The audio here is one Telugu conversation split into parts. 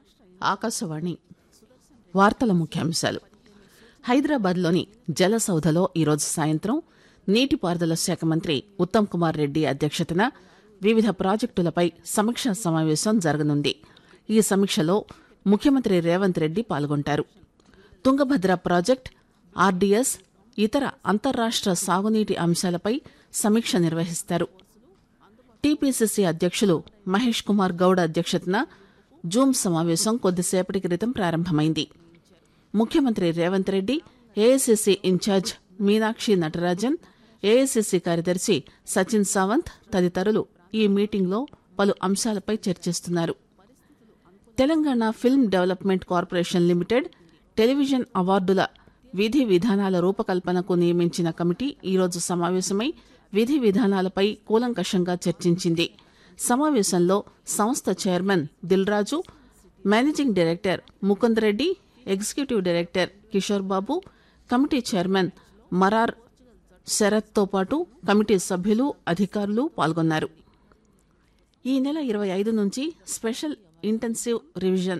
ఆకాశవాణి వార్తల ముఖ్యాంశాలు హైదరాబాద్లోని జలసౌధలో ఈరోజు సాయంత్రం నీటిపారుదల శాఖ మంత్రి ఉత్తమ్ కుమార్ రెడ్డి అధ్యక్షతన వివిధ ప్రాజెక్టులపై సమీక్షా సమావేశం జరగనుంది ఈ సమీక్షలో ముఖ్యమంత్రి రేవంత్ రెడ్డి పాల్గొంటారు తుంగభద్ర ప్రాజెక్ట్ ఆర్డీఎస్ ఇతర అంతర్రాష్ట్ర సాగునీటి అంశాలపై సమీక్ష నిర్వహిస్తారు టీపీసీసీ అధ్యక్షులు మహేష్ కుమార్ గౌడ్ అధ్యక్షతన జూమ్ సమావేశం కొద్దిసేపటి క్రితం ప్రారంభమైంది ముఖ్యమంత్రి Revanth Reddy AICC incharge Meenakshi Natarajan AICC కార్యదర్శి సచిన్ సావంత్ తదితరులు ఈ మీటింగ్లో పలు అంశాలపై చర్చిస్తున్నారు Telangana film development corporation limited television అవార్డుల విధి విధానాల రూపకల్పనకు నియమించిన కమిటీ ఈరోజు సమావేశమై విధి విధానాలపై కూలంకషంగా చర్చించింది సమావేశంలో సంస్థ chairman Dil Raju managing director Mukund Reddy executive director Kishore Babu committee chairman Marar శరత్తో పాటు కమిటీ సభ్యులు అధికారులు పాల్గొన్నారు ఈ నెల ఇరవై ఐదు నుంచి స్పెషల్ ఇంటెన్సివ్ రివిజన్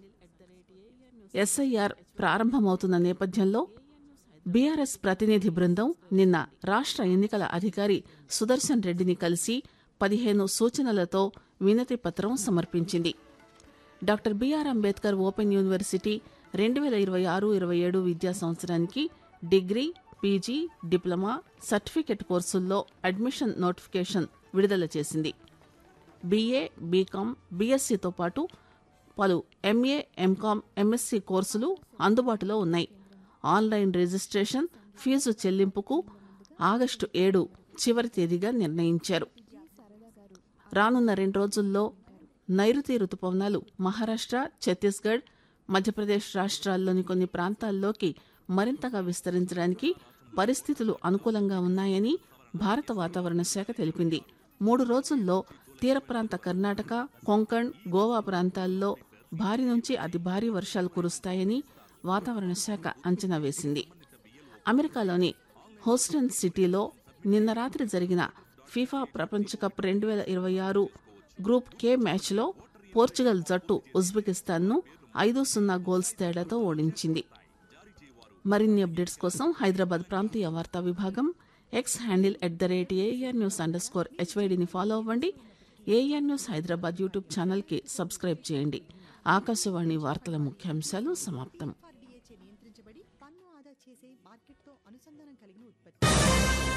ఎస్ఐఆర్ ప్రారంభమవుతున్న నేపథ్యంలో బీఆర్ఎస్ ప్రతినిధి బృందం నిన్న రాష్ట్ర ఎన్నికల అధికారి సుదర్శన్ రెడ్డిని కలిసి పదిహేను సూచనలతో వినతి పత్రం సమర్పించింది doctor BR Ambedkar open university రెండు వేల ఇరవై ఆరు ఇరవై ఏడు విద్యా సంవత్సరానికి డిగ్రీ పీజీ డిప్లొమా సర్టిఫికెట్ కోర్సుల్లో అడ్మిషన్ నోటిఫికేషన్ విడుదల చేసింది బీఏ బీకాం బీఎస్సీతో పాటు పలు ఎంఏ ఎంకాం ఎంఎస్సీ కోర్సులు అందుబాటులో ఉన్నాయి ఆన్లైన్ రిజిస్ట్రేషన్ ఫీజు చెల్లింపుకు ఆగస్టు ఏడు చివరి తేదీగా నిర్ణయించారు రానున్న రెండు రోజుల్లో నైరుతి రుతుపవనాలు మహారాష్ట్ర ఛత్తీస్గఢ్ మధ్యప్రదేశ్ రాష్ట్రాల్లోని కొన్ని ప్రాంతాల్లోకి మరింతగా విస్తరించడానికి పరిస్థితులు అనుకూలంగా ఉన్నాయని భారత వాతావరణ శాఖ తెలిపింది మూడు రోజుల్లో తీర ప్రాంత కర్ణాటక కొంకణ్ గోవా ప్రాంతాల్లో భారీ నుంచి అతి భారీ వర్షాలు కురుస్తాయని వాతావరణ శాఖ అంచనా వేసింది అమెరికాలోని హోస్టన్ సిటీలో నిన్న రాత్రి జరిగిన ఫీఫా ప్రపంచ కప్ రెండు వేల ఇరవై ఆరు గ్రూప్ కే మ్యాచ్లో పోర్చుగల్ జట్టు ఉజ్బెకిస్తాన్ను ఐదు సున్నా గోల్స్ తేడాతో ఓడించింది మరిన్ని అప్డేట్స్ కోసం హైదరాబాద్ ప్రాంతీయ వార్తా విభాగం X handle at the rate AR news underscore హెచ్వైడిని ఫాలో అవ్వండి ఏఆర్ న్యూస్ హైదరాబాద్ యూట్యూబ్ ఛానల్కి సబ్స్క్రైబ్ చేయండి ఆకాశవాణి వార్తల ముఖ్యాంశాలు సమాప్తం ఆర్డీఏచే నియంత్రించబడి పన్ను ఆదా చేసే మార్కెట్తో అనుసంధానం కలిగిన ఉత్పత్తి